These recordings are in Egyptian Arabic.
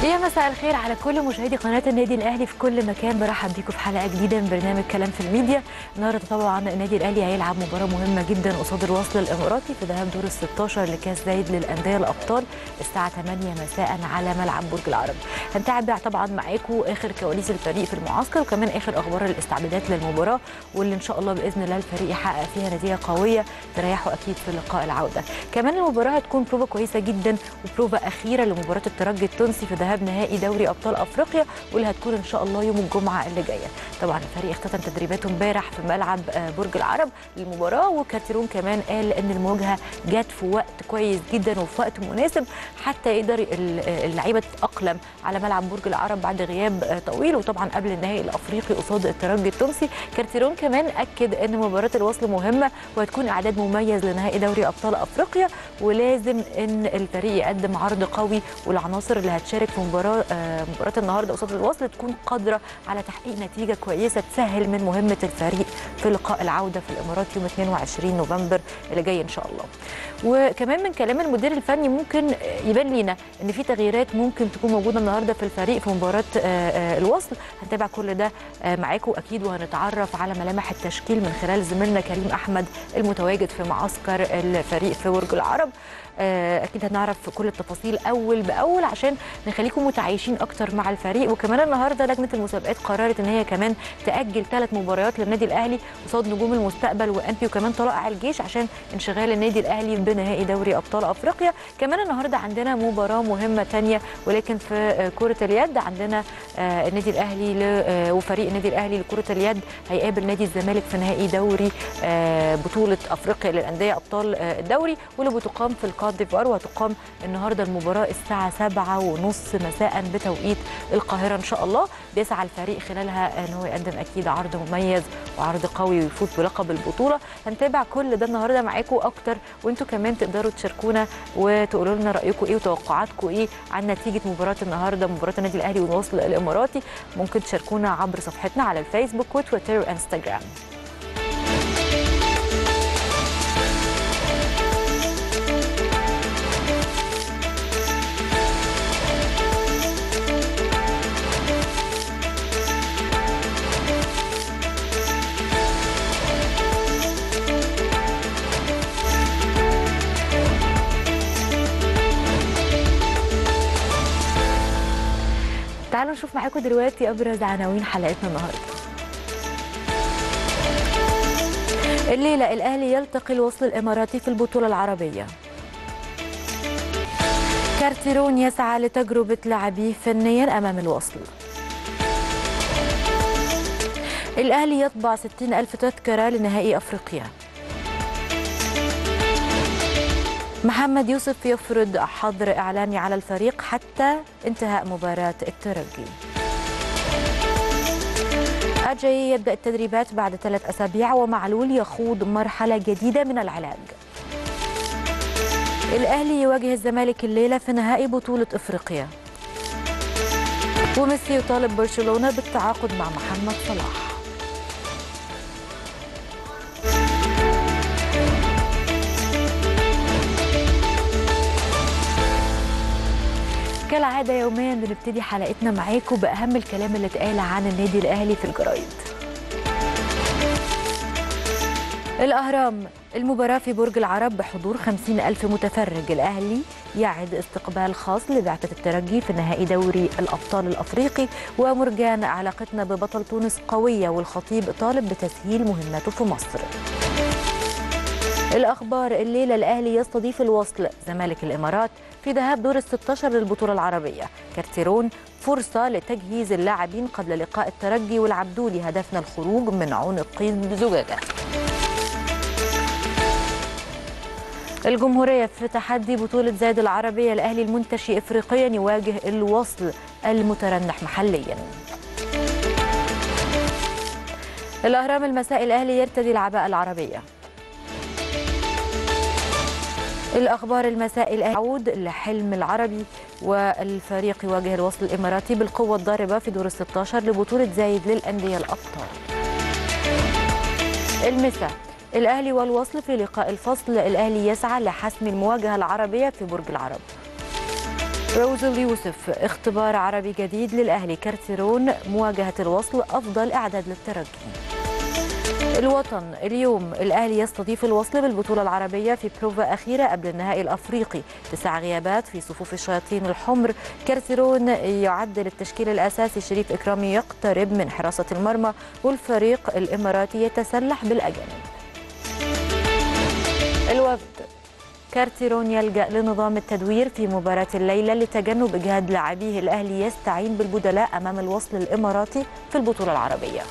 يا مساء الخير على كل مشاهدي قناه النادي الاهلي في كل مكان برحب بيكم في حلقه جديده من برنامج كلام في الميديا النهارده طبعا النادي الاهلي هيلعب مباراه مهمه جدا قصاد الوصل الاماراتي في ذهاب دور ال 16 لكاس زايد للانديه الابطال الساعه 8 مساء على ملعب برج العرب هنتابع طبعا معاكم اخر كواليس الفريق في المعسكر وكمان اخر اخبار الاستعدادات للمباراه واللي ان شاء الله باذن الله الفريق يحقق فيها نتيجه قويه تريحه اكيد في لقاء العوده كمان المباراه هتكون بروفا كويسه جدا وبروفا اخيره لمباراه الترجي التونسي في ذهاب نهائي دوري ابطال افريقيا واللي هتكون ان شاء الله يوم الجمعه اللي جايه طبعا الفريق اختتم تدريباته امبارح في ملعب برج العرب للمباراه وكارتيرون كمان قال ان المواجهه جت في وقت كويس جدا وفي وقت مناسب حتى يقدر اللعيبه تتاقلم على ملعب برج العرب بعد غياب طويل وطبعا قبل النهائي الافريقي قصاد الترجي التونسي كارتيرون كمان اكد ان مباراه الوصل مهمه وهتكون اعداد مميز لنهائي دوري ابطال افريقيا ولازم ان الفريق يقدم عرض قوي والعناصر اللي هتشارك في مباراه مباراه النهارده قصاد الوصل تكون قادره على تحقيق نتيجه كويسه تسهل من مهمه الفريق في لقاء العوده في الامارات يوم 22 نوفمبر اللي جاي ان شاء الله. وكمان من كلام المدير الفني ممكن يبان لينا ان في تغييرات ممكن تكون موجوده النهارده في الفريق في مباراه الوصل هنتابع كل ده معاكم اكيد وهنتعرف على ملامح التشكيل من خلال زميلنا كريم احمد المتواجد في معسكر الفريق في برج العرب اكيد هنعرف كل التفاصيل اول باول عشان نخليكم متعايشين اكتر مع الفريق وكمان النهارده لجنه المسابقات قررت ان هي كمان تاجل ثلاث مباريات للنادي الاهلي قصاد نجوم المستقبل وانبي وكمان طلائع الجيش عشان انشغال النادي الاهلي بنهائي دوري ابطال افريقيا كمان النهارده عندنا مباراه مهمه ثانيه ولكن في كره اليد عندنا النادي الاهلي وفريق النادي الاهلي لكره اليد هيقابل نادي الزمالك في نهائي دوري بطوله افريقيا للانديه ابطال الدوري واللي بتقام في القاهره ديفوار وهتقام النهارده المباراه الساعه 7 ونص مساء بتوقيت القاهره ان شاء الله بيسعى الفريق خلالها ان هو يقدم اكيد عرض مميز وعرض قوي ويفوز بلقب البطوله هنتابع كل ده النهارده معاكم اكتر وانتم كمان تقدروا تشاركونا وتقولوا لنا رايكم ايه وتوقعاتكم ايه عن نتيجه مباراه النهارده مباراه النادي الاهلي والوصل الاماراتي ممكن تشاركونا عبر صفحتنا على الفيسبوك وتويتر وانستغرام تعالوا نشوف معاكم دلوقتي ابرز عناوين حلقتنا النهارده الليله الاهلي يلتقي الوصل الاماراتي في البطوله العربيه كارتيرون يسعى لتجربه لاعبيه فنيا امام الوصل الاهلي يطبع 60 الف تذكره لنهائي افريقيا محمد يوسف يفرض حظر إعلامي على الفريق حتى انتهاء مباراة الترجي أجاي يبدأ التدريبات بعد ثلاث أسابيع ومعلول يخوض مرحلة جديدة من العلاج الأهلي يواجه الزمالك الليلة في نهائي بطولة إفريقيا وميسي يطالب برشلونة بالتعاقد مع محمد صلاح كالعادة يوميا بنبتدي حلقتنا معاكم بأهم الكلام اللي اتقال عن النادي الأهلي في الجرايد الأهرام المباراة في برج العرب بحضور 50 ألف متفرج الأهلي يعد استقبال خاص لبعثة الترجي في نهائي دوري الأبطال الأفريقي ومرجان علاقتنا ببطل تونس قوية والخطيب طالب بتسهيل مهمته في مصر الأخبار الليلة الأهلي يستضيف الوصل زمالك الإمارات في ذهاب دور ال 16 للبطولة العربية كارتيرون فرصة لتجهيز اللاعبين قبل لقاء الترجي والعبدولي هدفنا الخروج من عنق زجاجة الجمهورية في تحدي بطولة زايد العربية الأهلي المنتشي إفريقيا يواجه الوصل المترنح محليا الأهرام المساء الأهلي يرتدي العباءة العربية الأخبار المساء الآن يعود لحلم العربي والفريق يواجه الوصل الإماراتي بالقوة الضاربة في دور ال 16 لبطولة زايد للأندية الأبطال المساء الأهلي والوصل في لقاء الفصل الأهلي يسعى لحسم المواجهة العربية في برج العرب روزل يوسف اختبار عربي جديد للأهلي كارتيرون مواجهة الوصل أفضل إعداد للترجي الوطن اليوم الأهلي يستضيف الوصل بالبطولة العربية في بروفا أخيرة قبل النهائي الأفريقي تسع غيابات في صفوف الشياطين الحمر كارتيرون يعدل التشكيل الأساسي شريف إكرامي يقترب من حراسة المرمى والفريق الإماراتي يتسلح بالأجانب الوفد كارتيرون يلجأ لنظام التدوير في مباراة الليلة لتجنب إجهاد لاعبيه الأهلي يستعين بالبدلاء أمام الوصل الإماراتي في البطولة العربية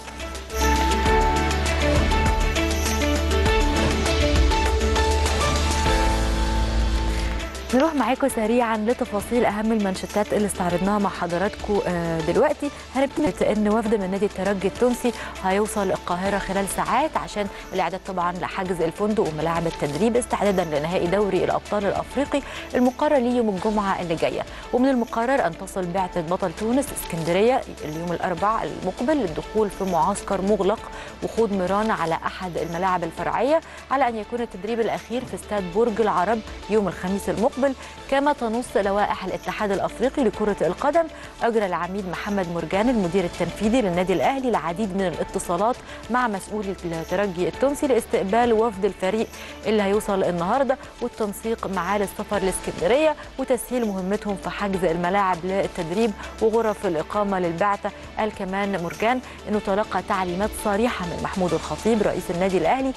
نروح معاكم سريعا لتفاصيل اهم المانشيتات اللي استعرضناها مع حضراتكم دلوقتي هنبتدي ان وفد من نادي الترجي التونسي هيوصل القاهره خلال ساعات عشان الاعداد طبعا لحجز الفندق وملاعب التدريب استعدادا لنهائي دوري الابطال الافريقي المقرر ليه يوم الجمعه اللي جايه ومن المقرر ان تصل بعثه بطل تونس اسكندريه اليوم الاربعاء المقبل للدخول في معسكر مغلق وخوض ميران على احد الملاعب الفرعيه على ان يكون التدريب الاخير في استاد برج العرب يوم الخميس المقبل المقبل كما تنص لوائح الاتحاد الافريقي لكره القدم اجرى العميد محمد مرجان المدير التنفيذي للنادي الاهلي العديد من الاتصالات مع مسؤول الترجي التونسي لاستقبال وفد الفريق اللي هيوصل النهارده والتنسيق معاه للسفر لاسكندريه وتسهيل مهمتهم في حجز الملاعب للتدريب وغرف الاقامه للبعثه قال كمان مرجان انه تلقى تعليمات صريحه من محمود الخطيب رئيس النادي الاهلي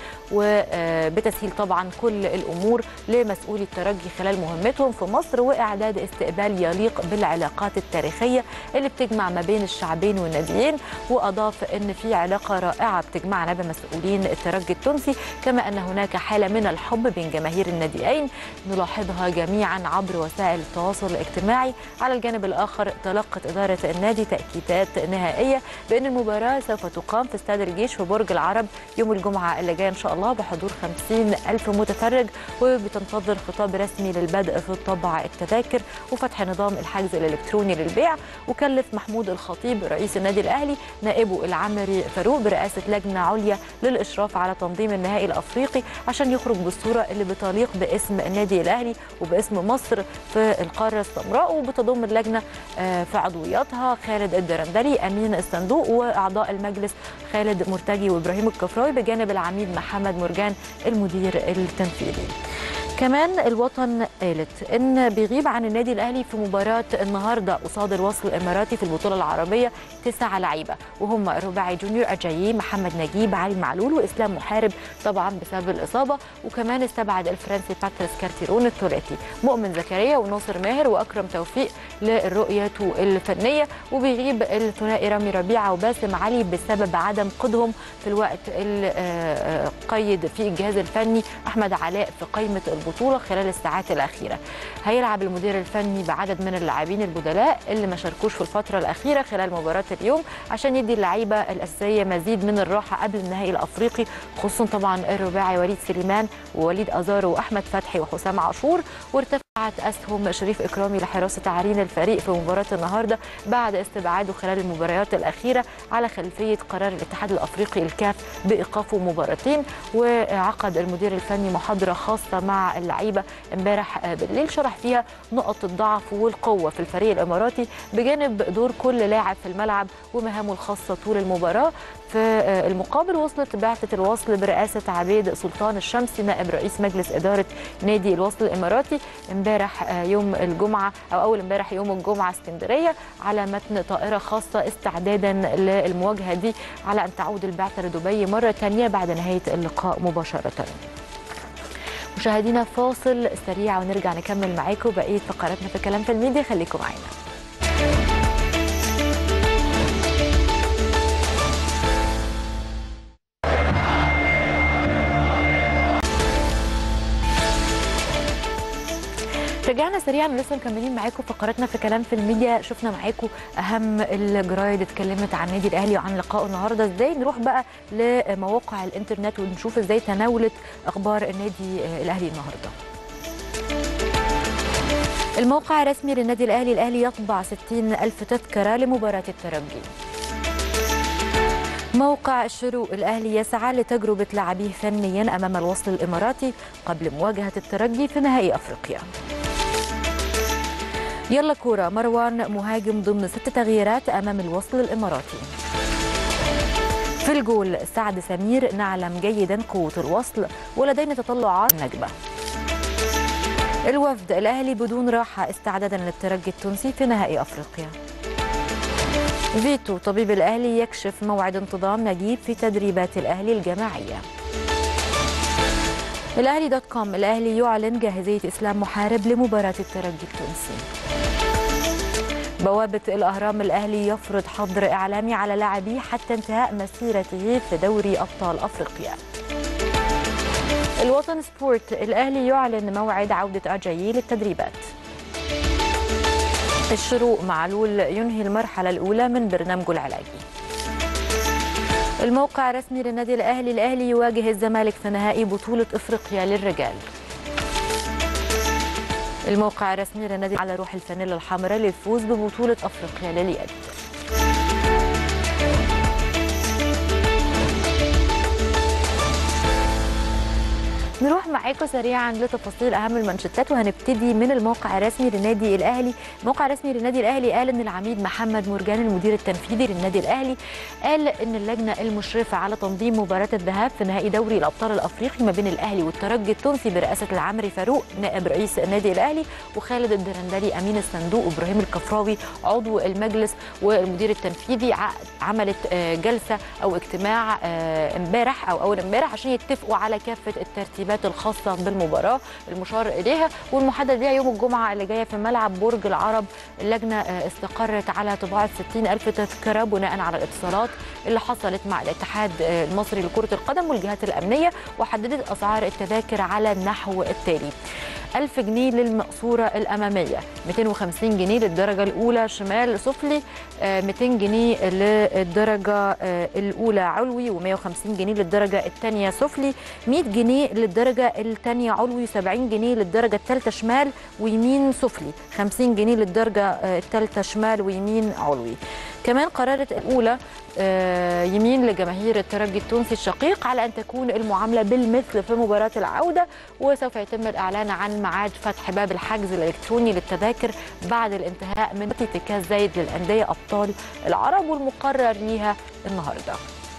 وبتسهيل طبعا كل الامور لمسؤولي الترجي خلال مهمتهم في مصر واعداد استقبال يليق بالعلاقات التاريخيه اللي بتجمع ما بين الشعبين والناديين واضاف ان في علاقه رائعه بتجمعنا بمسؤولين الترجي التونسي كما ان هناك حاله من الحب بين جماهير الناديين نلاحظها جميعا عبر وسائل التواصل الاجتماعي على الجانب الاخر تلقت اداره النادي تاكيدات نهائيه بان المباراه سوف تقام في استاد الجيش في برج العرب يوم الجمعه اللي جايه ان شاء الله بحضور 50 الف متفرج وبتنتظر خطاب رسمي للبدء في طبع التذاكر وفتح نظام الحجز الالكتروني للبيع وكلف محمود الخطيب رئيس النادي الاهلي نائبه العمري فاروق برئاسه لجنه عليا للاشراف على تنظيم النهائي الافريقي عشان يخرج بالصوره اللي بتليق باسم النادي الاهلي وباسم مصر في القاره السمراء وبتضم اللجنه في عضوياتها خالد الدرندلي امين الصندوق واعضاء المجلس خالد مرتجي وابراهيم الكفراوي بجانب العميد محمد مرجان المدير التنفيذي كمان الوطن قالت ان بيغيب عن النادي الاهلي في مباراه النهارده قصاد الوصل الاماراتي في البطوله العربيه تسع لعيبه وهم الرباعي جونيور اجايي محمد نجيب علي معلول واسلام محارب طبعا بسبب الاصابه وكمان استبعد الفرنسي باتريس كارتيرون الثلاثي مؤمن زكريا وناصر ماهر واكرم توفيق للرؤيه الفنيه وبيغيب الثنائي رامي ربيعه وباسم علي بسبب عدم قدهم في الوقت القيد في الجهاز الفني احمد علاء في قائمه البطوله خلال الساعات الاخيره هيلعب المدير الفني بعدد من اللاعبين البدلاء اللي ما شاركوش في الفتره الاخيره خلال مباراه اليوم عشان يدي اللعيبه الاساسيه مزيد من الراحه قبل النهائي الافريقي خصوصا طبعا الرباعي وليد سليمان ووليد ازارو واحمد فتحي وحسام عاشور وارتفع ارتفعت اسهم شريف اكرامي لحراسه عرين الفريق في مباراه النهارده بعد استبعاده خلال المباريات الاخيره على خلفيه قرار الاتحاد الافريقي الكاف بايقافه مباراتين وعقد المدير الفني محاضره خاصه مع اللعيبه امبارح بالليل شرح فيها نقط الضعف والقوه في الفريق الاماراتي بجانب دور كل لاعب في الملعب ومهامه الخاصه طول المباراه في المقابل وصلت بعثه الوصل برئاسه عبيد سلطان الشمسي نائب رئيس مجلس اداره نادي الوصل الاماراتي امبارح يوم الجمعه او اول امبارح يوم الجمعه اسكندريه على متن طائره خاصه استعدادا للمواجهه دي على ان تعود البعثه لدبي مره ثانيه بعد نهايه اللقاء مباشره. مشاهدينا فاصل سريع ونرجع نكمل معاكم بقيه فقراتنا في كلام في الميديا خليكم معانا. رجعنا سريعا لسه مكملين معاكم فقراتنا في كلام في الميديا شفنا معاكم اهم الجرايد اتكلمت عن النادي الاهلي وعن لقائه النهارده ازاي نروح بقى لمواقع الانترنت ونشوف ازاي تناولت اخبار النادي الاهلي النهارده الموقع الرسمي للنادي الاهلي الاهلي يطبع 60 الف تذكره لمباراه الترجي موقع الشروق الأهلي يسعى لتجربة لاعبيه فنيا أمام الوصل الإماراتي قبل مواجهة الترجي في نهائي أفريقيا يلا كورة مروان مهاجم ضمن ست تغييرات أمام الوصل الإماراتي في الجول سعد سمير نعلم جيدا قوة الوصل ولدينا تطلعات نجمة الوفد الأهلي بدون راحة استعدادا للترجي التونسي في نهائي أفريقيا فيتو طبيب الأهلي يكشف موعد انتظام نجيب في تدريبات الأهلي الجماعية الأهلي دوت كوم الأهلي يعلن جاهزية إسلام محارب لمباراة الترجي التونسي بوابة الأهرام الأهلي يفرض حظر إعلامي على لاعبيه حتى انتهاء مسيرته في دوري أبطال أفريقيا الوطن سبورت الأهلي يعلن موعد عودة أجايي للتدريبات الشروق معلول ينهي المرحلة الأولى من برنامجه العلاجي الموقع الرسمي للنادي الأهلي الأهلي يواجه الزمالك في نهائي بطولة إفريقيا للرجال الموقع الرسمي للنادي على روح الفانيلا الحمراء للفوز ببطولة أفريقيا لليد نروح معاكم سريعا لتفاصيل اهم المانشيتات وهنبتدي من الموقع الرسمي للنادي الاهلي، الموقع الرسمي للنادي الاهلي قال ان العميد محمد مرجان المدير التنفيذي للنادي الاهلي قال ان اللجنه المشرفه على تنظيم مباراه الذهاب في نهائي دوري الابطال الافريقي ما بين الاهلي والترجي التونسي برئاسه العمري فاروق نائب رئيس النادي الاهلي وخالد الدرندلي امين الصندوق وابراهيم الكفراوي عضو المجلس والمدير التنفيذي عملت جلسه او اجتماع امبارح او اول امبارح عشان يتفقوا على كافه الترتيبات التدريبات الخاصة بالمباراة المشار إليها والمحدد ليها يوم الجمعة اللي جاية في ملعب برج العرب اللجنة استقرت على طباعة 60 ألف تذكرة بناء على الاتصالات اللي حصلت مع الاتحاد المصري لكرة القدم والجهات الأمنية وحددت أسعار التذاكر على النحو التالي 1000 جنيه للمقصورة الأمامية 250 جنيه للدرجة الأولى شمال سفلي 200 جنيه للدرجة الأولى علوي و150 جنيه للدرجة الثانية سفلي 100 جنيه للدرجة الثانية علوي 70 جنيه للدرجة الثالثة شمال ويمين سفلي 50 جنيه للدرجة الثالثة شمال ويمين علوي كمان قررت الأولى يمين لجماهير الترجي التونسي الشقيق على أن تكون المعاملة بالمثل في مباراة العودة وسوف يتم الإعلان عن ميعاد فتح باب الحجز الإلكتروني للتذاكر بعد الانتهاء من كاس زايد للأندية أبطال العرب والمقرر ليها النهارده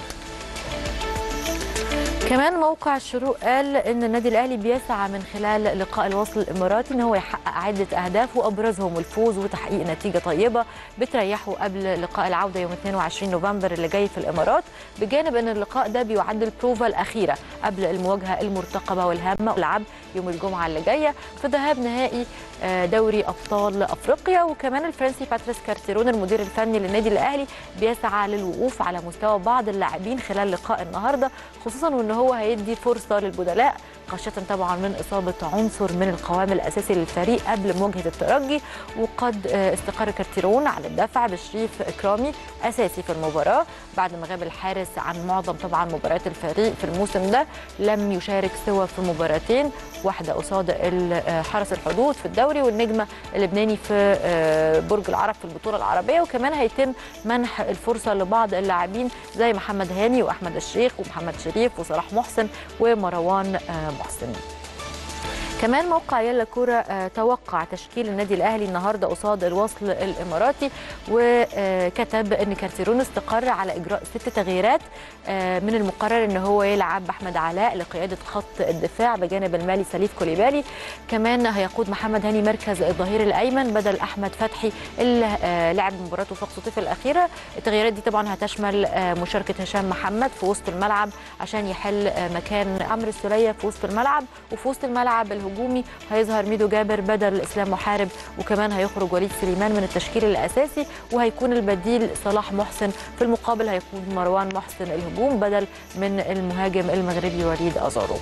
كمان موقع الشروق قال ان النادي الاهلي بيسعى من خلال لقاء الوصل الاماراتي ان هو يحقق عده اهداف وابرزهم الفوز وتحقيق نتيجه طيبه بتريحه قبل لقاء العوده يوم 22 نوفمبر اللي جاي في الامارات بجانب ان اللقاء ده بيعد البروفا الاخيره قبل المواجهه المرتقبه والهامه والعب يوم الجمعه اللي جايه في ذهاب نهائي دوري ابطال افريقيا وكمان الفرنسي باتريس كارتيرون المدير الفني للنادي الاهلي بيسعى للوقوف على مستوى بعض اللاعبين خلال لقاء النهارده خصوصا وان هو هيدي فرصه للبدلاء خشيه طبعا من اصابه عنصر من القوام الاساسي للفريق قبل مواجهه الترجي وقد استقر كارتيرون على الدفع بشريف اكرامي اساسي في المباراه بعد ما غاب الحارس عن معظم طبعا مباريات الفريق في الموسم ده لم يشارك سوى في مباراتين واحده قصاد حرس الحدود في الدوري والنجمه اللبناني في برج العرب في البطوله العربيه وكمان هيتم منح الفرصه لبعض اللاعبين زي محمد هاني واحمد الشيخ ومحمد شريف وصلاح محسن ومروان محسن كمان موقع يلا كورة توقع تشكيل النادي الأهلي النهاردة قصاد الوصل الإماراتي وكتب أن كارتيرون استقر على إجراء ست تغييرات من المقرر أن هو يلعب أحمد علاء لقيادة خط الدفاع بجانب المالي سليف كوليبالي كمان هيقود محمد هاني مركز الظهير الأيمن بدل أحمد فتحي اللي لعب مباراة وفاق سطيف الأخيرة التغييرات دي طبعا هتشمل مشاركة هشام محمد في وسط الملعب عشان يحل مكان عمرو السولية في وسط الملعب وفي وسط الملعب الهجومي هيظهر ميدو جابر بدل اسلام محارب وكمان هيخرج وليد سليمان من التشكيل الاساسي وهيكون البديل صلاح محسن في المقابل هيكون مروان محسن الهجوم بدل من المهاجم المغربي وليد ازارو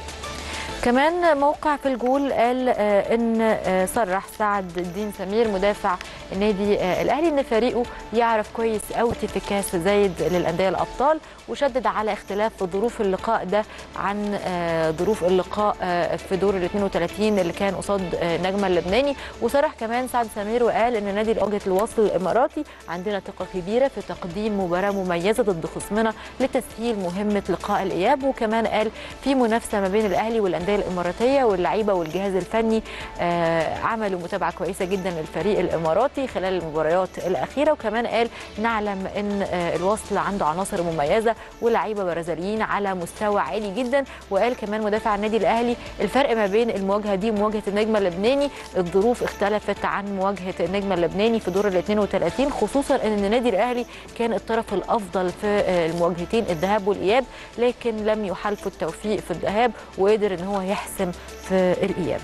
كمان موقع في الجول قال ان صرح سعد الدين سمير مدافع النادي آه، الاهلي ان فريقه يعرف كويس قوي في كاس زايد للانديه الابطال وشدد على اختلاف ظروف اللقاء ده عن آه، ظروف اللقاء آه، في دور ال 32 اللي كان قصاد آه، نجمه اللبناني وصرح كمان سعد سمير وقال ان نادي مواجهه الوصل الاماراتي عندنا ثقه كبيره في تقديم مباراه مميزه ضد خصمنا لتسهيل مهمه لقاء الاياب وكمان قال في منافسه ما بين الاهلي والانديه الاماراتيه واللعيبه والجهاز الفني آه، عملوا متابعه كويسه جدا للفريق الاماراتي خلال المباريات الاخيره وكمان قال نعلم ان آه، الوصل عنده عناصر مميزه ولاعيبه برازيليين على مستوى عالي جدا وقال كمان مدافع النادي الاهلي الفرق ما بين المواجهه دي ومواجهه النجم اللبناني الظروف اختلفت عن مواجهه النجم اللبناني في دور ال 32 خصوصا ان النادي الاهلي كان الطرف الافضل في آه، المواجهتين الذهاب والاياب لكن لم يحالفه التوفيق في الذهاب وقدر ان هو يحسم في الاياب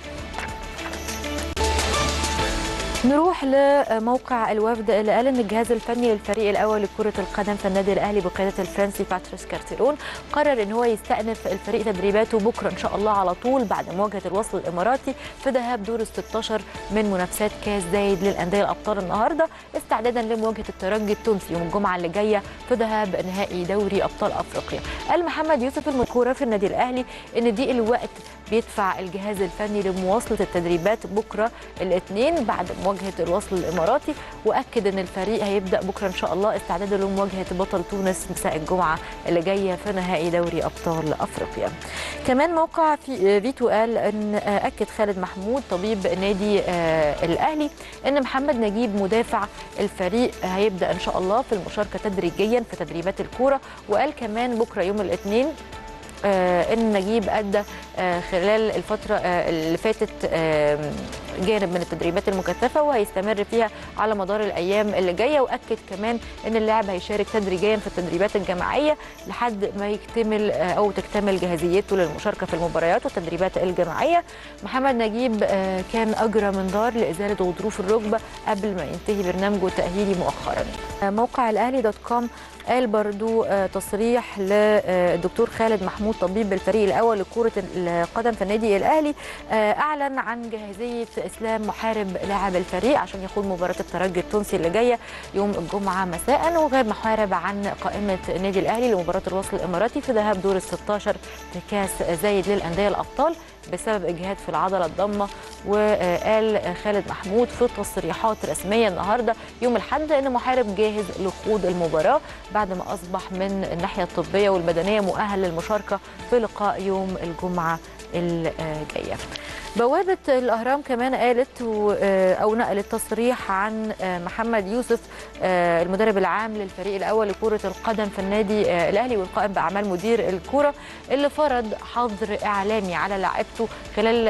نروح لموقع الوفد اللي قال ان الجهاز الفني للفريق الاول لكره القدم في النادي الاهلي بقياده الفرنسي باتريس كارتيرون قرر ان هو يستأنف الفريق تدريباته بكره ان شاء الله على طول بعد مواجهه الوصل الاماراتي في ذهاب دور ال 16 من منافسات كاس زايد للانديه الابطال النهارده استعدادا لمواجهه الترجي التونسي يوم الجمعه اللي جايه في ذهاب نهائي دوري ابطال افريقيا قال محمد يوسف المذكوره في النادي الاهلي ان دي الوقت بيدفع الجهاز الفني لمواصله التدريبات بكره الاثنين بعد مواجهه الوصل الاماراتي واكد ان الفريق هيبدا بكره ان شاء الله استعدادا لمواجهه بطل تونس مساء الجمعه اللي جايه في نهائي دوري ابطال افريقيا. كمان موقع في فيتو قال ان اكد خالد محمود طبيب نادي آه، الاهلي ان محمد نجيب مدافع الفريق هيبدا ان شاء الله في المشاركه تدريجيا في تدريبات الكوره وقال كمان بكره يوم الاثنين آه، ان نجيب ادى آه، خلال الفتره آه، اللي فاتت آه، جانب من التدريبات المكثفه وهيستمر فيها على مدار الايام اللي جايه واكد كمان ان اللاعب هيشارك تدريجيا في التدريبات الجماعيه لحد ما يكتمل آه، او تكتمل جاهزيته للمشاركه في المباريات والتدريبات الجماعيه محمد نجيب آه، كان اجرى منظار لازاله غضروف الركبه قبل ما ينتهي برنامجه التاهيلي مؤخرا آه، موقع الاهلي دوت كوم قال برضو آه، تصريح للدكتور خالد محمود طبيب الفريق الاول لكره القدم في النادي الاهلي آه، اعلن عن جاهزيه اسلام محارب لاعب الفريق عشان يخوض مباراه الترجي التونسي اللي جايه يوم الجمعه مساء وغاب محارب عن قائمه النادي الاهلي لمباراه الوصل الاماراتي في ذهاب دور ال 16 في كاس زايد للانديه الابطال بسبب اجهاد في العضله الضمه وقال خالد محمود في تصريحات رسميه النهارده يوم الاحد ان محارب جاهز لخوض المباراه بعد ما اصبح من الناحيه الطبيه والبدنيه مؤهل للمشاركه في لقاء يوم الجمعه الجايه. بوابة الأهرام كمان قالت و- أو نقلت تصريح عن محمد يوسف المدرب العام للفريق الأول لكرة القدم في النادي الأهلي والقائم بأعمال مدير الكرة اللي فرض حظر إعلامي على لاعبته خلال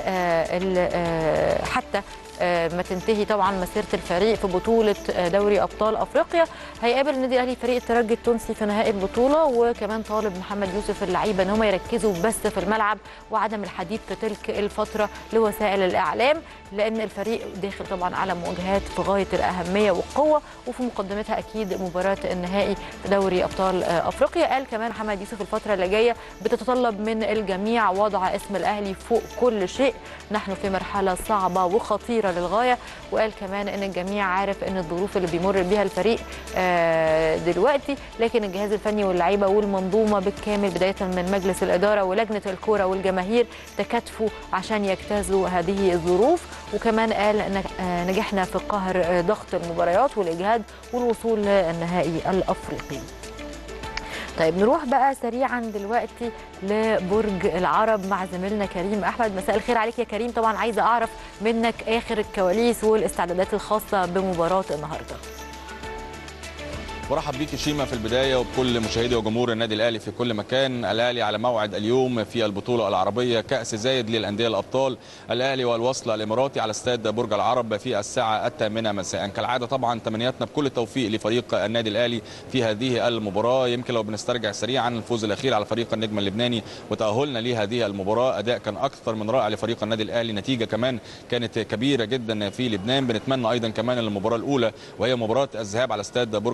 ال- حتى ما تنتهي طبعا مسيره الفريق في بطوله دوري ابطال افريقيا هيقابل النادي الاهلي فريق الترجي التونسي في نهائي البطوله وكمان طالب محمد يوسف اللعيبه ان هم يركزوا بس في الملعب وعدم الحديث في تلك الفتره لوسائل الاعلام لان الفريق داخل طبعا على مواجهات في غايه الاهميه والقوه وفي مقدمتها اكيد مباراه النهائي في دوري ابطال افريقيا قال كمان محمد يوسف الفتره اللي جايه بتتطلب من الجميع وضع اسم الاهلي فوق كل شيء نحن في مرحله صعبه وخطيره للغايه وقال كمان ان الجميع عارف ان الظروف اللي بيمر بيها الفريق آه، دلوقتي لكن الجهاز الفني واللعيبه والمنظومه بالكامل بدايه من مجلس الاداره ولجنه الكوره والجماهير تكاتفوا عشان يجتازوا هذه الظروف وكمان قال ان آه، نجحنا في قهر آه، ضغط المباريات والاجهاد والوصول للنهائي الافريقي طيب نروح بقى سريعا دلوقتي لبرج العرب مع زميلنا كريم احمد مساء الخير عليك يا كريم طبعا عايزه اعرف منك اخر الكواليس والاستعدادات الخاصه بمباراه النهارده برحب بيك شيما في البدايه وبكل مشاهدي وجمهور النادي الاهلي في كل مكان الاهلي على موعد اليوم في البطوله العربيه كاس زايد للانديه الابطال الاهلي والوصل الاماراتي على استاد برج العرب في الساعه الثامنه مساء كالعاده طبعا تمنياتنا بكل التوفيق لفريق النادي الاهلي في هذه المباراه يمكن لو بنسترجع سريعا الفوز الاخير على فريق النجم اللبناني وتاهلنا لهذه المباراه اداء كان اكثر من رائع لفريق النادي الاهلي نتيجه كمان كانت كبيره جدا في لبنان بنتمنى ايضا كمان المباراه الاولى وهي مباراه الذهاب على استاد برج العرب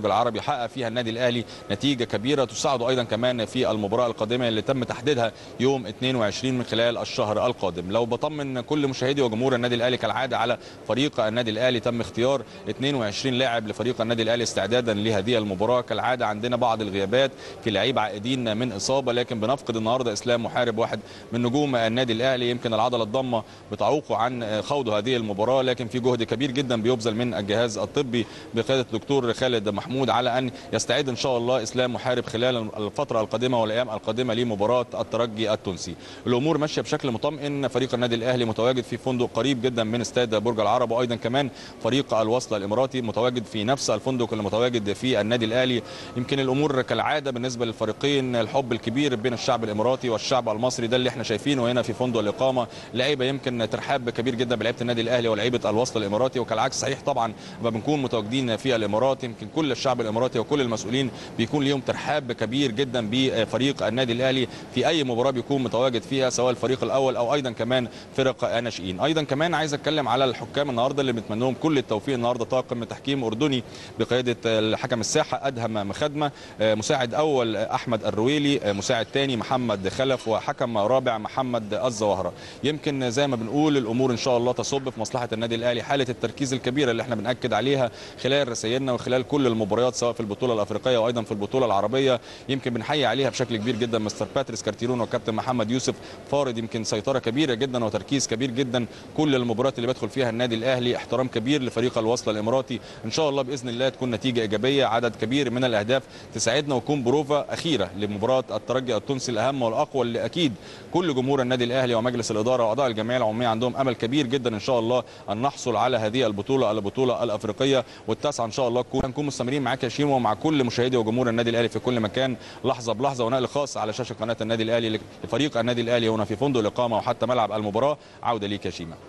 وحقق فيها النادي الاهلي نتيجه كبيره تساعده ايضا كمان في المباراه القادمه اللي تم تحديدها يوم 22 من خلال الشهر القادم لو بطمن كل مشاهدي وجمهور النادي الاهلي كالعاده على فريق النادي الاهلي تم اختيار 22 لاعب لفريق النادي الاهلي استعدادا لهذه المباراه كالعاده عندنا بعض الغيابات في لعيب عائدين من اصابه لكن بنفقد النهارده اسلام محارب واحد من نجوم النادي الاهلي يمكن العضله الضمه بتعوقه عن خوض هذه المباراه لكن في جهد كبير جدا بيبذل من الجهاز الطبي بقياده الدكتور خالد محمود على ان يستعد ان شاء الله اسلام محارب خلال الفتره القادمه والايام القادمه لمباراه الترجي التونسي الامور ماشيه بشكل مطمئن فريق النادي الاهلي متواجد في فندق قريب جدا من استاد برج العرب وايضا كمان فريق الوصل الاماراتي متواجد في نفس الفندق اللي متواجد في النادي الاهلي يمكن الامور كالعاده بالنسبه للفريقين الحب الكبير بين الشعب الاماراتي والشعب المصري ده اللي احنا شايفينه هنا في فندق الاقامه لعيبه يمكن ترحاب كبير جدا بلعيبه النادي الاهلي ولعيبه الوصل الاماراتي وكالعكس صحيح طبعا لما بنكون متواجدين في الامارات يمكن كل الشعب الاماراتي وكل المسؤولين بيكون ليهم ترحاب كبير جدا بفريق النادي الاهلي في اي مباراه بيكون متواجد فيها سواء الفريق الاول او ايضا كمان فرق الناشئين ايضا كمان عايز اتكلم على الحكام النهارده اللي بنتمنى لهم كل التوفيق النهارده طاقم تحكيم اردني بقياده الحكم الساحه ادهم مخدمه مساعد اول احمد الرويلي مساعد ثاني محمد خلف وحكم رابع محمد الزواهره يمكن زي ما بنقول الامور ان شاء الله تصب في مصلحه النادي الاهلي حاله التركيز الكبيره اللي احنا بناكد عليها خلال رسائلنا وخلال كل المباريات سواء في البطوله الافريقيه وايضا في البطوله العربيه يمكن بنحيي عليها بشكل كبير جدا مستر باتريس كارتيرون وكابتن محمد يوسف فارض يمكن سيطره كبيره جدا وتركيز كبير جدا كل المباريات اللي بيدخل فيها النادي الاهلي احترام كبير لفريق الوصل الاماراتي ان شاء الله باذن الله تكون نتيجه ايجابيه عدد كبير من الاهداف تساعدنا ويكون بروفا اخيره لمباراه الترجي التونسي الاهم والاقوى اللي اكيد كل جمهور النادي الاهلي ومجلس الاداره واعضاء الجمعيه العموميه عندهم امل كبير جدا ان شاء الله ان نحصل على هذه البطوله البطوله الافريقيه والتاسعه ان شاء الله تكون نكون مستمرين معاك يا شيمو ومع كل مشاهدي وجمهور النادي الاهلي في كل مكان لحظه بلحظه ونقل خاص على شاشه قناه النادي الاهلي لفريق النادي الاهلي هنا في فندق الاقامه وحتى ملعب المباراه عوده ليك يا شيماء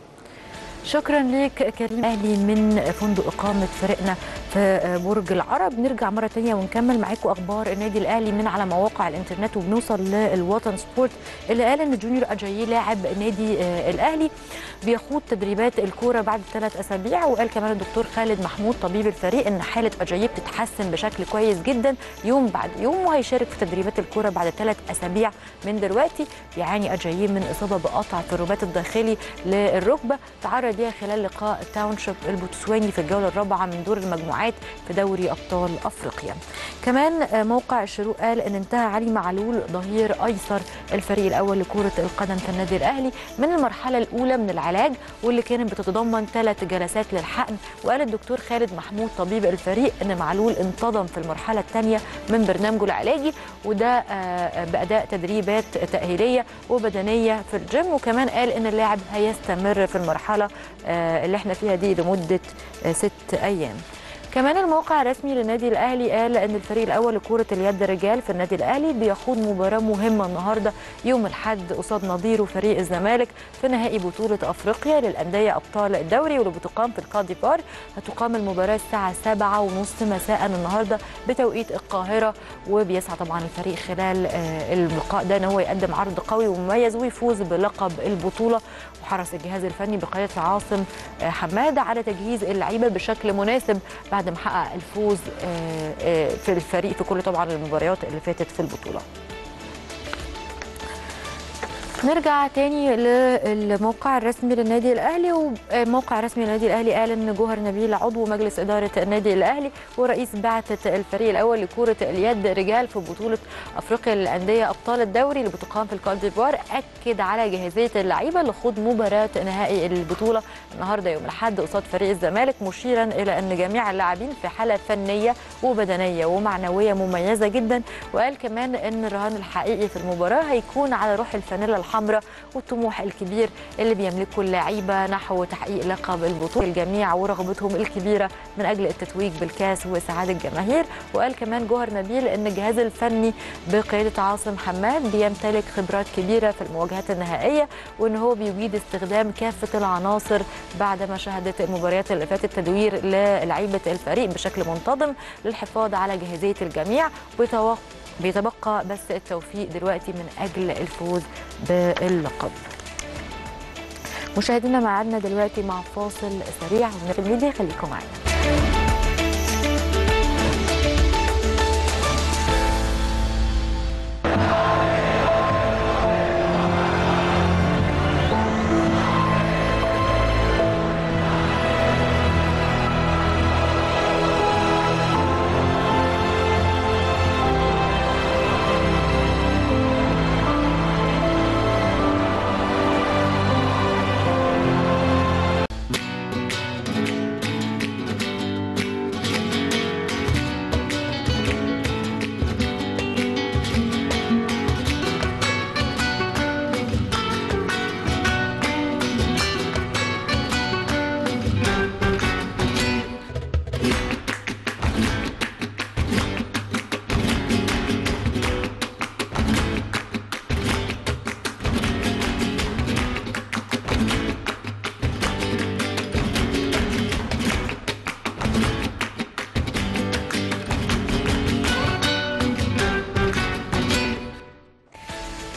شكرا لك كريم اهلي من فندق اقامه فريقنا في برج العرب نرجع مره ثانيه ونكمل معاكم اخبار النادي الاهلي من على مواقع الانترنت وبنوصل للوطن سبورت اللي قال ان جونيور اجايي لاعب نادي الاهلي بيخوض تدريبات الكوره بعد ثلاث اسابيع وقال كمان الدكتور خالد محمود طبيب الفريق ان حاله اجايي بتتحسن بشكل كويس جدا يوم بعد يوم وهيشارك في تدريبات الكوره بعد ثلاث اسابيع من دلوقتي يعاني اجايي من اصابه بقطع في الرباط الداخلي للركبه تعرض ليها خلال لقاء تاونشيب البوتسواني في الجوله الرابعه من دور المجموعات في دوري ابطال افريقيا. كمان موقع الشروق قال ان انتهى علي معلول ظهير ايسر الفريق الاول لكره القدم في النادي الاهلي من المرحله الاولى من العلاج واللي كانت بتتضمن ثلاث جلسات للحقن وقال الدكتور خالد محمود طبيب الفريق ان معلول انتظم في المرحله الثانيه من برنامجه العلاجي وده باداء تدريبات تاهيليه وبدنيه في الجيم وكمان قال ان اللاعب هيستمر في المرحله اللي احنا فيها دي لمده ست ايام كمان الموقع الرسمي للنادي الاهلي قال ان الفريق الاول لكره اليد رجال في النادي الاهلي بيخوض مباراه مهمه النهارده يوم الاحد قصاد نظيره فريق الزمالك في نهائي بطوله افريقيا للانديه ابطال الدوري واللي بتقام في الكوت ديفوار هتقام المباراه الساعه 7:30 مساء النهارده بتوقيت القاهره وبيسعى طبعا الفريق خلال اللقاء ده ان هو يقدم عرض قوي ومميز ويفوز بلقب البطوله وحرص الجهاز الفني بقياده عاصم حماد على تجهيز اللعيبه بشكل مناسب بعد ما حقق الفوز في الفريق في كل طبعا المباريات اللي فاتت في البطوله نرجع تاني للموقع الرسمي للنادي الاهلي والموقع الرسمي للنادي الاهلي قال ان جوهر نبيل عضو مجلس اداره النادي الاهلي ورئيس بعثه الفريق الاول لكره اليد رجال في بطوله افريقيا للانديه ابطال الدوري اللي بتقام في الكوت ديفوار اكد على جاهزيه اللعيبه لخوض مباراه نهائي البطوله النهارده يوم الاحد قصاد فريق الزمالك مشيرا الى ان جميع اللاعبين في حاله فنيه وبدنيه ومعنويه مميزه جدا وقال كمان ان الرهان الحقيقي في المباراه هيكون على روح الفانيلا الحمراء والطموح الكبير اللي بيملكه اللعيبه نحو تحقيق لقب البطوله الجميع ورغبتهم الكبيره من اجل التتويج بالكاس وسعاده الجماهير وقال كمان جوهر نبيل ان الجهاز الفني بقياده عاصم حماد بيمتلك خبرات كبيره في المواجهات النهائيه وان هو بيجيد استخدام كافه العناصر بعد ما شهدت المباريات اللي فاتت تدوير للعيبه الفريق بشكل منتظم للحفاظ على جاهزيه الجميع بتوقع بيتبقى بس التوفيق دلوقتي من اجل الفوز باللقب مشاهدينا معادنا دلوقتي مع فاصل سريع من الميديا خليكم معانا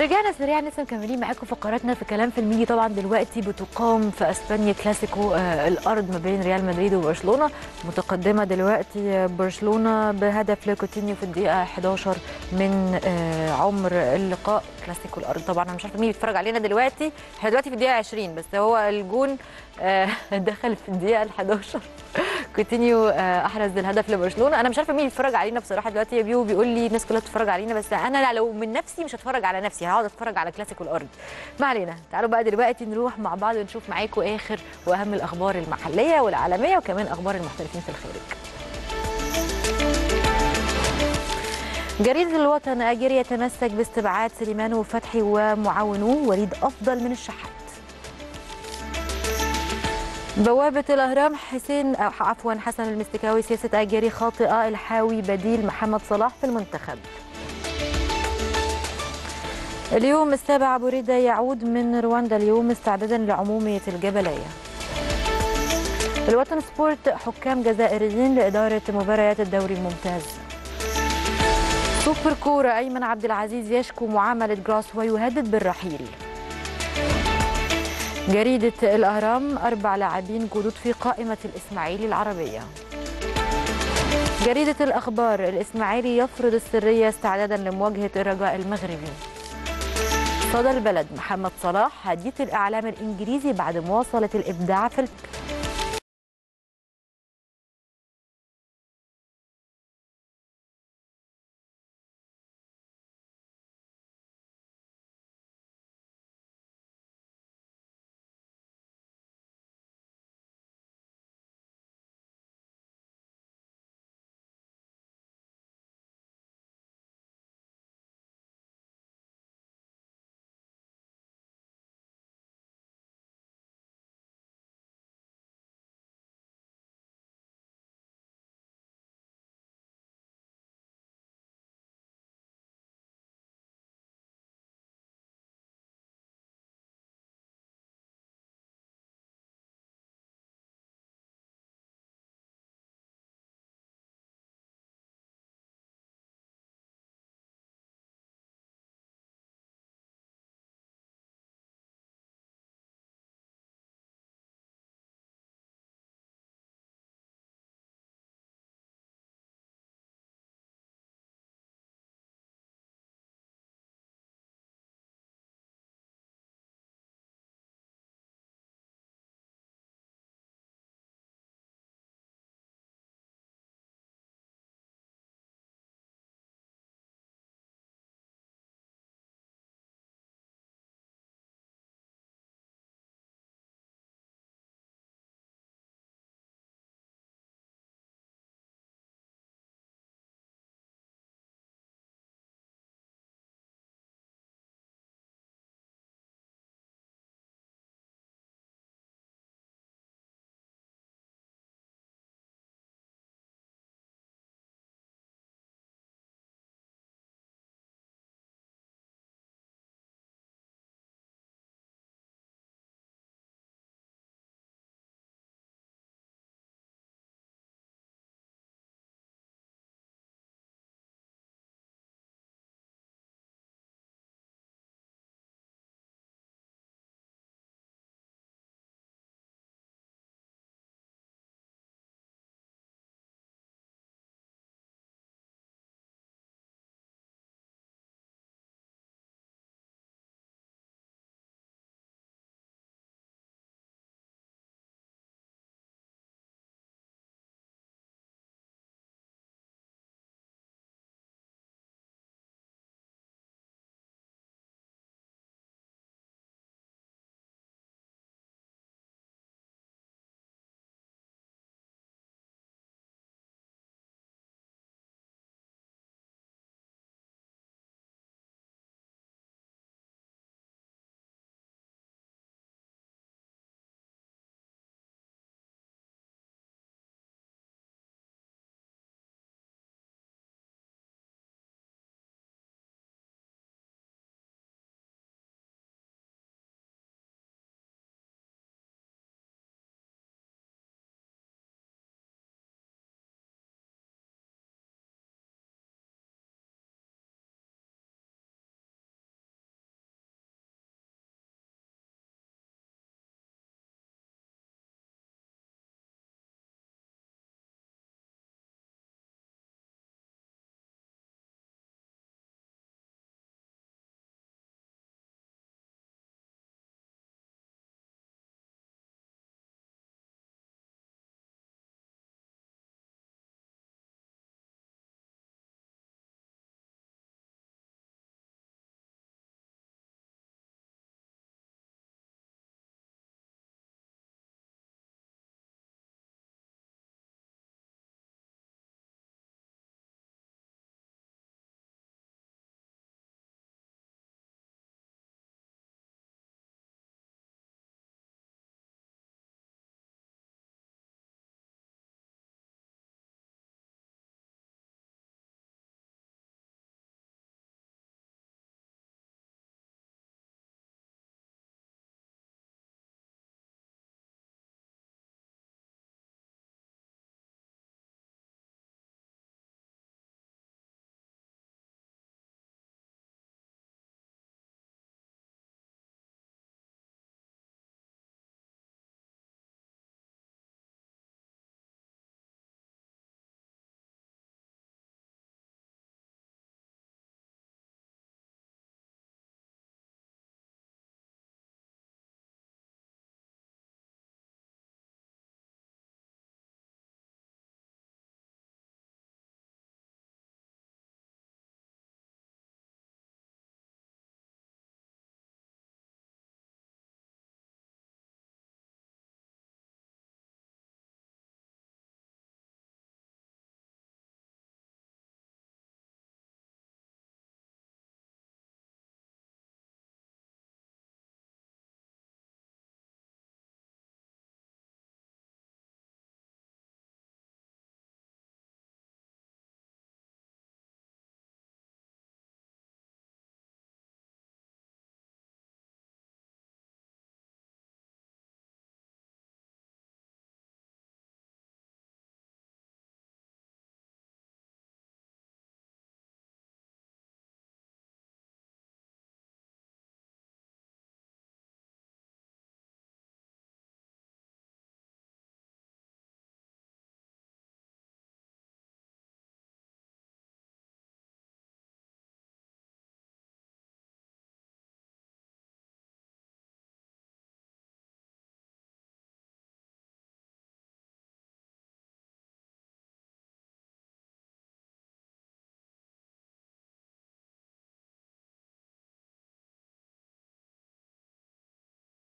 رجعنا سريعا لسه مكملين معاكم فقراتنا في كلام في الميديا طبعا دلوقتي بتقام في اسبانيا كلاسيكو آه الارض ما بين ريال مدريد وبرشلونه متقدمه دلوقتي برشلونه بهدف لكوتينيو في الدقيقه 11 من آه عمر اللقاء كلاسيكو الارض طبعا انا مش عارفه مين بيتفرج علينا دلوقتي احنا دلوقتي في الدقيقه 20 بس هو الجون آه دخل في الدقيقه ال 11 كوتينيو آه احرز الهدف لبرشلونه انا مش عارفه مين بيتفرج علينا بصراحه دلوقتي يا بيو بيقول لي الناس كلها بتتفرج علينا بس انا لو من نفسي مش هتفرج على نفسي هقعد اتفرج على كلاسيكو الارض ما علينا تعالوا بقى دلوقتي نروح مع بعض ونشوف معاكم اخر واهم الاخبار المحليه والعالميه وكمان اخبار المحترفين في الخارج جريدة الوطن أجير يتمسك باستبعاد سليمان وفتحي ومعاونوه وليد أفضل من الشحات بوابة الأهرام حسين أو عفوا حسن المستكاوي سياسة أجيري خاطئة الحاوي بديل محمد صلاح في المنتخب اليوم السابع أبو ريدة يعود من رواندا اليوم استعدادا لعمومية الجبلية الوطن سبورت حكام جزائريين لإدارة مباريات الدوري الممتاز سوبر كورة أيمن عبد العزيز يشكو معاملة جراس ويهدد بالرحيل جريدة الأهرام أربع لاعبين جدد في قائمة الإسماعيلي العربية جريدة الأخبار الإسماعيلي يفرض السرية استعدادا لمواجهة الرجاء المغربي صدى البلد محمد صلاح حديث الإعلام الإنجليزي بعد مواصلة الإبداع في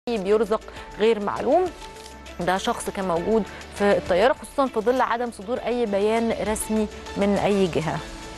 بيرزق غير معلوم ده شخص كان موجود في الطياره خصوصا في ظل عدم صدور اي بيان رسمي من اي جهه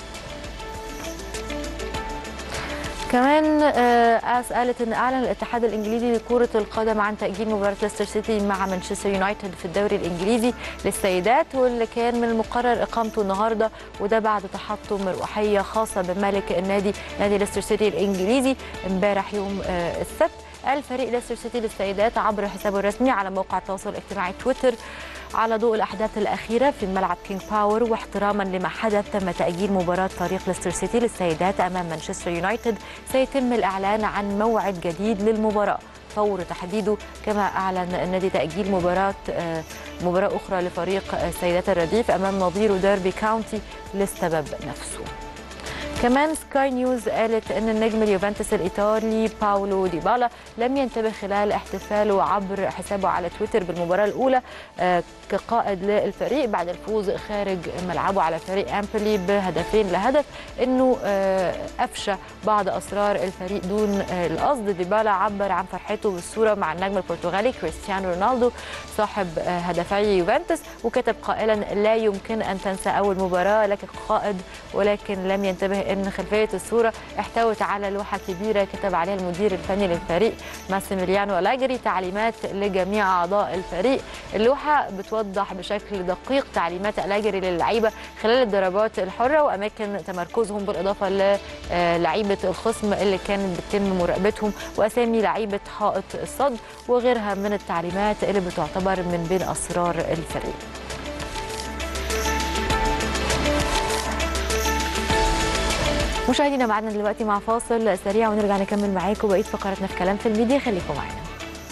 كمان آه قالت ان اعلن الاتحاد الانجليزي لكره القدم عن تاجيل مباراه ليستر سيتي مع مانشستر يونايتد في الدوري الانجليزي للسيدات واللي كان من المقرر اقامته النهارده وده بعد تحطم مروحيه خاصه بملك النادي نادي ليستر سيتي الانجليزي امبارح يوم آه السبت قال فريق ليستر سيتي للسيدات عبر حسابه الرسمي على موقع التواصل الاجتماعي تويتر على ضوء الاحداث الاخيره في ملعب كينج باور واحتراما لما حدث تم تاجيل مباراه فريق ليستر سيتي للسيدات امام مانشستر يونايتد سيتم الاعلان عن موعد جديد للمباراه فور تحديده كما اعلن النادي تاجيل مباراه مباراه اخرى لفريق سيدات الرديف امام نظيره ديربي كاونتي للسبب نفسه كمان سكاي نيوز قالت ان النجم اليوفنتوس الايطالي باولو ديبالا لم ينتبه خلال احتفاله عبر حسابه على تويتر بالمباراه الاولى كقائد للفريق بعد الفوز خارج ملعبه على فريق امبلي بهدفين لهدف انه افشى بعض اسرار الفريق دون القصد ديبالا عبر عن فرحته بالصوره مع النجم البرتغالي كريستيانو رونالدو صاحب هدفي يوفنتوس وكتب قائلا لا يمكن ان تنسى اول مباراه لك قائد ولكن لم ينتبه ان خلفيه الصوره احتوت على لوحه كبيره كتب عليها المدير الفني للفريق ماسيميليانو الاجري تعليمات لجميع اعضاء الفريق اللوحه بتوضح بشكل دقيق تعليمات الاجري للعيبه خلال الضربات الحره واماكن تمركزهم بالاضافه للعيبه الخصم اللي كانت بتتم مراقبتهم واسامي لعيبه حائط الصد وغيرها من التعليمات اللي بتعتبر من بين اسرار الفريق مشاهدينا معنا دلوقتي مع فاصل سريع ونرجع نكمل معاكم بقيه فقراتنا في كلام في الميديا خليكم معانا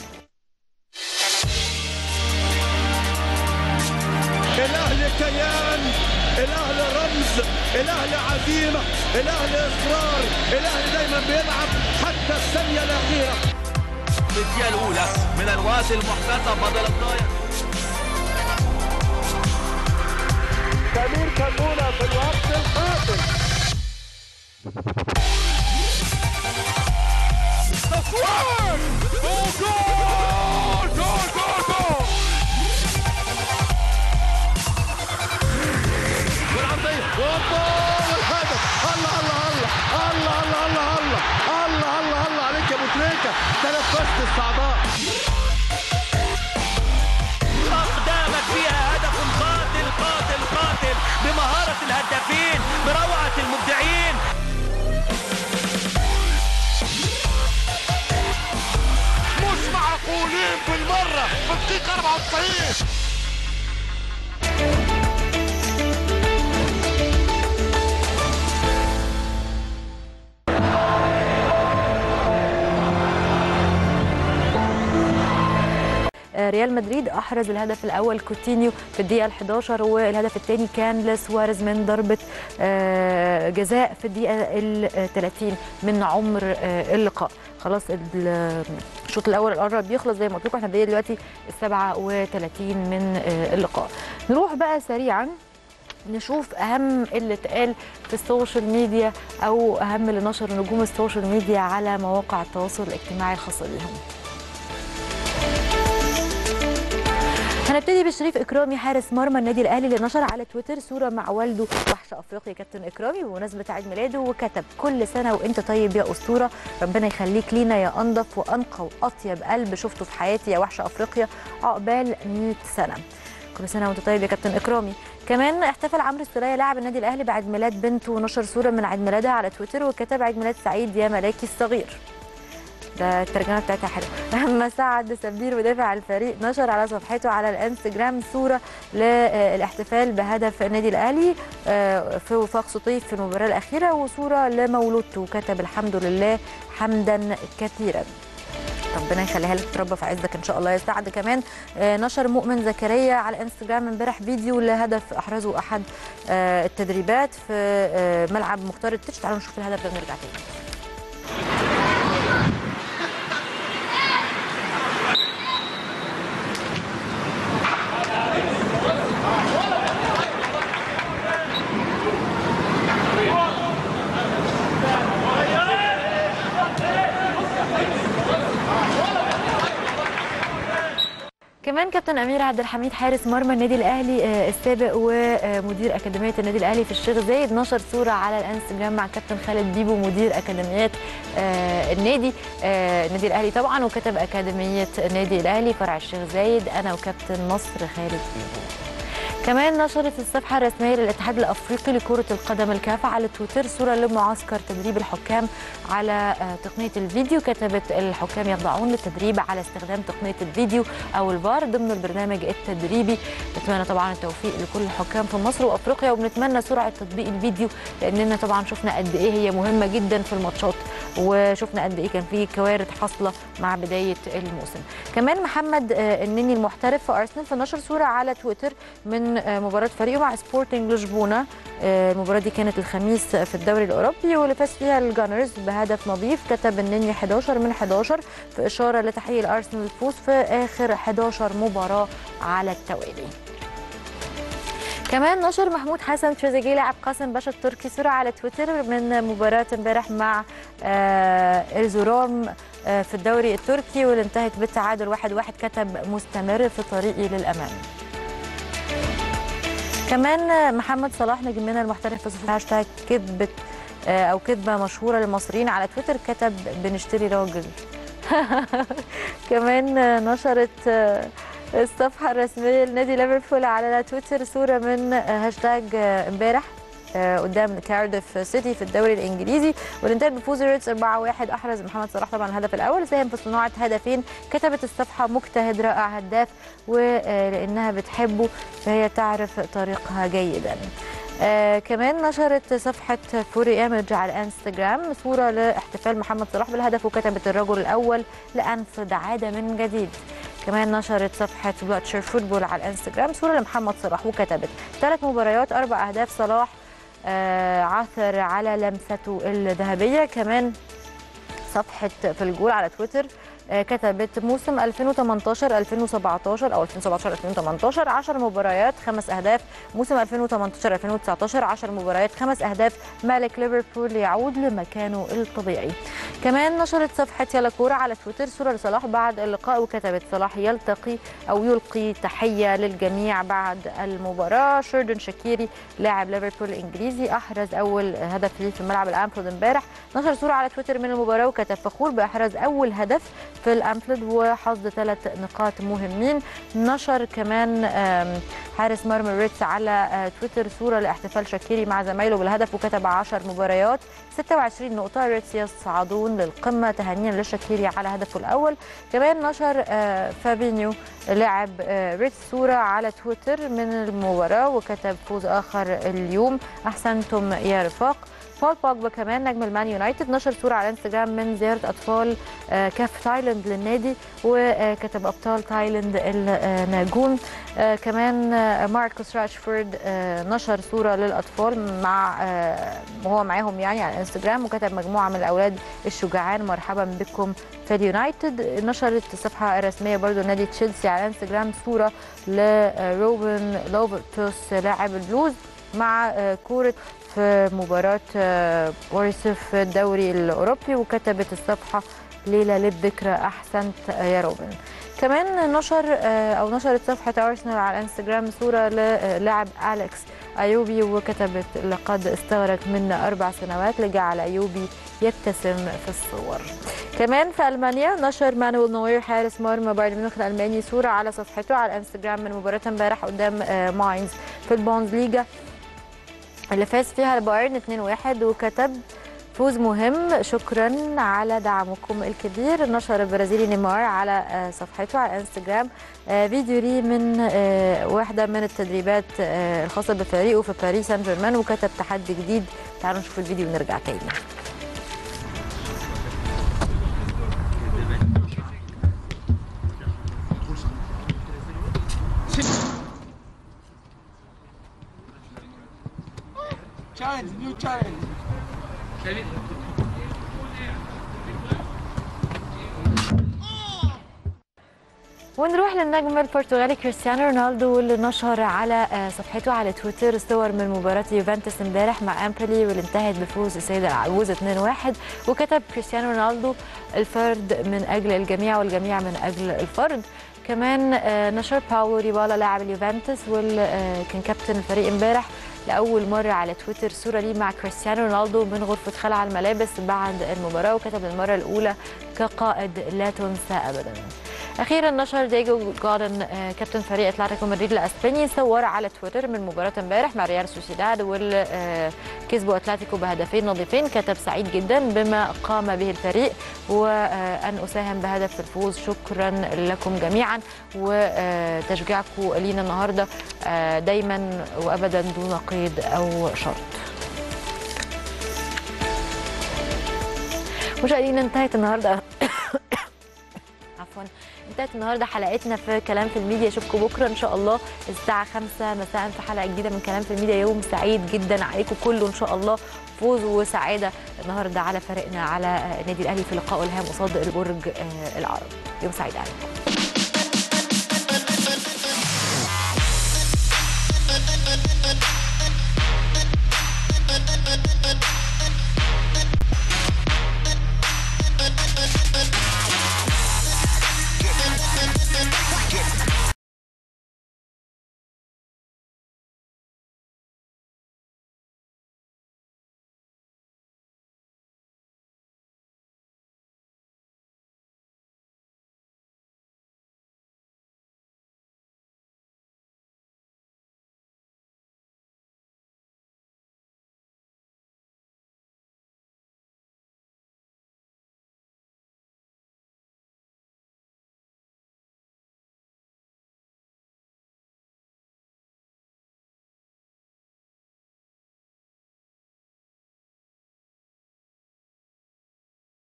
الاهلي كيان الاهلي رمز الاهلي عزيمه الاهلي اصرار الاهلي دايما بيلعب حتى الثانيه الاخيره الدقيقه الاولى من الواس المحتطه بدل الطاير سمير كمونه في الوقت القاتل تصوير جول جول جول جول جول والعرضيه والجول والهدف الله الله الله الله الله الله الله الله الله الله عليك يا ابو تريكه تنفست الصعداء اقدامك فيها هدف قاتل قاتل قاتل بمهاره الهدافين بروعه المبدعين مش معقولين بالمره في الدقيقه 94 ريال مدريد احرز الهدف الاول كوتينيو في الدقيقه ال11 والهدف الثاني كان لسواريز من ضربه جزاء في الدقيقه ال30 من عمر اللقاء خلاص الشوط الاول قرب يخلص زي ما قلت لكم احنا بقينا دلوقتي ال 37 من اللقاء نروح بقى سريعا نشوف اهم اللي اتقال في السوشيال ميديا او اهم اللي نشر نجوم السوشيال ميديا على مواقع التواصل الاجتماعي الخاصه بيهم هنبتدي بشريف اكرامي حارس مرمى النادي الاهلي اللي نشر على تويتر صوره مع والده وحش افريقيا كابتن اكرامي بمناسبه عيد ميلاده وكتب كل سنه وانت طيب يا اسطوره ربنا يخليك لينا يا انضف وانقى واطيب قلب شفته في حياتي يا وحش افريقيا عقبال 100 سنه كل سنه وانت طيب يا كابتن اكرامي كمان احتفل عمرو السوليه لاعب النادي الاهلي بعيد ميلاد بنته ونشر صوره من عيد ميلادها على تويتر وكتب عيد ميلاد سعيد يا ملاكي الصغير ده الترجمه بتاعتها حلوه اما سعد سبير مدافع الفريق نشر على صفحته على الانستجرام صوره للاحتفال بهدف النادي الاهلي في وفاق سطيف في المباراه الاخيره وصوره لمولودته وكتب الحمد لله حمدا كثيرا ربنا يخليها لك تربى في عزك ان شاء الله يا سعد كمان نشر مؤمن زكريا على الانستجرام امبارح فيديو لهدف احرزه احد التدريبات في ملعب مختار التتش تعالوا نشوف الهدف ده ونرجع تاني كمان كابتن امير عبد الحميد حارس مرمى النادي الاهلي آه، السابق ومدير اكاديميه النادي الاهلي في الشيخ زايد نشر صوره على الانستجرام مع كابتن خالد بيبو مدير اكاديميات آه، النادي آه، النادي الاهلي طبعا وكتب اكاديميه النادي الاهلي فرع الشيخ زايد انا وكابتن مصر خالد بيبو كمان نشرت الصفحة الرسمية للاتحاد الأفريقي لكرة القدم الكاف على تويتر صورة لمعسكر تدريب الحكام على آه، تقنية الفيديو كتبت الحكام يخضعون للتدريب على استخدام تقنية الفيديو أو الفار ضمن البرنامج التدريبي نتمنى طبعا التوفيق لكل الحكام في مصر وأفريقيا وبنتمنى سرعة تطبيق الفيديو لأننا طبعا شفنا قد إيه هي مهمة جدا في الماتشات وشفنا قد إيه كان في كوارث حاصلة مع بداية الموسم كمان محمد آه، النني المحترف في أرسنال فنشر صورة على تويتر من آه، مباراة فريقه مع سبورتنج لشبونة آه، المباراة دي كانت الخميس في الدوري الأوروبي واللي فاز فيها الجانرز بهدف نظيف كتب النني 11 من 11 في إشارة لتحقيق الأرسنال الفوز في آخر 11 مباراة على التوالي كمان نشر محمود حسن تريزيجيه لاعب قاسم باشا التركي صورة على تويتر من مباراة امبارح مع آه، إرزورام آه، في الدوري التركي واللي انتهت بالتعادل 1-1 كتب مستمر في طريقي للأمام كمان محمد صلاح نجمنا المحترف في صفحة هاشتاج كذبة آه، أو كذبة مشهورة للمصريين على تويتر كتب بنشتري راجل كمان آه، نشرت آه، الصفحة الرسمية لنادي ليفربول على تويتر صورة من آه، هاشتاج آه، امبارح آه، قدام كارديف سيتي في الدوري الانجليزي واللي انتهت بفوز الريدز 4-1 احرز محمد صلاح طبعا الهدف الاول ساهم في صناعه هدفين كتبت الصفحه مجتهد رائع هداف ولانها بتحبه فهي تعرف طريقها جيدا آه كمان نشرت صفحة فوري ايمج على الانستجرام صورة لاحتفال محمد صلاح بالهدف وكتبت الرجل الأول لأنفذ عادة من جديد كمان نشرت صفحة بلاتشر فوتبول على الانستجرام صورة لمحمد صلاح وكتبت ثلاث مباريات أربع أهداف صلاح آه عثر على لمسته الذهبية كمان صفحة في الجول على تويتر آه، كتبت موسم 2018 2017 او 2017 2018 10 مباريات خمس اهداف موسم 2018 2019 10 مباريات خمس اهداف مالك ليفربول يعود لمكانه الطبيعي كمان نشرت صفحة يلا كورة على تويتر صورة لصلاح بعد اللقاء وكتبت صلاح يلتقي او يلقي تحية للجميع بعد المباراة شيردن شاكيري لاعب ليفربول الانجليزي احرز اول هدف ليه في ملعب الانفيلد امبارح نشر صورة على تويتر من المباراة وكتب فخور باحراز اول هدف في الانفيلد وحصد ثلاث نقاط مهمين نشر كمان آم، حارس مرمى الريتس على آه، تويتر صورة لاحتفال شاكيري مع زمايله بالهدف وكتب 10 مباريات 26 نقطة الريتس يصعدون للقمة تهانيا لشاكيري على هدفه الأول كمان نشر آه، فابينيو لاعب آه، ريتس صورة على تويتر من المباراة وكتب فوز آخر اليوم أحسنتم يا رفاق بول بوجبا كمان نجم المان يونايتد نشر صورة على انستجرام من زيارة أطفال آه، كاف تايلاند للنادي وكتب أبطال تايلاند الناجون آه، كمان آه، ماركوس راشفورد آه، نشر صورة للأطفال مع آه، وهو معاهم يعني على الانستجرام وكتب مجموعة من الأولاد الشجعان مرحبا بكم في اليونايتد نشرت الصفحة الرسمية برضو نادي تشيلسي على الانستجرام صورة لروبن لوفرتوس لاعب البلوز مع آه، كورة في مباراة آه، بوريسوف في الدوري الأوروبي وكتبت الصفحة ليلة للذكرى أحسنت يا روبن كمان نشر آه، أو نشرت صفحة أرسنال على الانستجرام صورة للاعب أليكس أيوبي وكتبت لقد استغرق منا أربع سنوات لجعل أيوبي يبتسم في الصور كمان في ألمانيا نشر مانويل نوير حارس مرمى بايرن ميونخ الألماني صورة على صفحته على الانستجرام من مباراة امبارح قدام آه، ماينز في البونز ليجا اللي فاز فيها البايرن 2-1 وكتب فوز مهم شكرا على دعمكم الكبير نشر البرازيلي نيمار على آه، صفحته على انستجرام آه، فيديو لي من آه، واحدة من التدريبات آه، الخاصة بفريقه في باريس سان جيرمان وكتب تحدي جديد تعالوا نشوف الفيديو ونرجع تاني Challenge, new challenge. ونروح للنجم البرتغالي كريستيانو رونالدو واللي نشر على آه، صفحته على تويتر صور من مباراة يوفنتوس امبارح مع امبولي واللي انتهت بفوز السيدة العجوز 2-1 وكتب كريستيانو رونالدو الفرد من اجل الجميع والجميع من اجل الفرد كمان آه، نشر باولو ريبالا لاعب اليوفنتوس واللي آه، كان كابتن الفريق امبارح لاول مره على تويتر صوره ليه مع كريستيانو رونالدو من غرفه خلع الملابس بعد المباراه وكتب للمره الاولى كقائد لا تنسى ابدا اخيرا نشر ديجو جاردن آه، كابتن فريق اتلتيكو مدريد الاسباني صور على تويتر من مباراه امبارح مع ريال سوسيداد واللي آه، كسبوا اتلتيكو بهدفين نظيفين كتب سعيد جدا بما قام به الفريق وان اساهم بهدف الفوز شكرا لكم جميعا وتشجيعكم لينا النهارده آه، دايما وابدا دون قيد او شرط مشاهدينا انتهت النهارده عفوا انتهت النهارده حلقتنا في كلام في الميديا اشوفكم بكره ان شاء الله الساعه 5 مساء في حلقه جديده من كلام في الميديا يوم سعيد جدا عليكم كله ان شاء الله فوز وسعاده النهارده على فريقنا على النادي الاهلي في لقائه الهام قصاد البرج آه، العرب يوم سعيد عليكم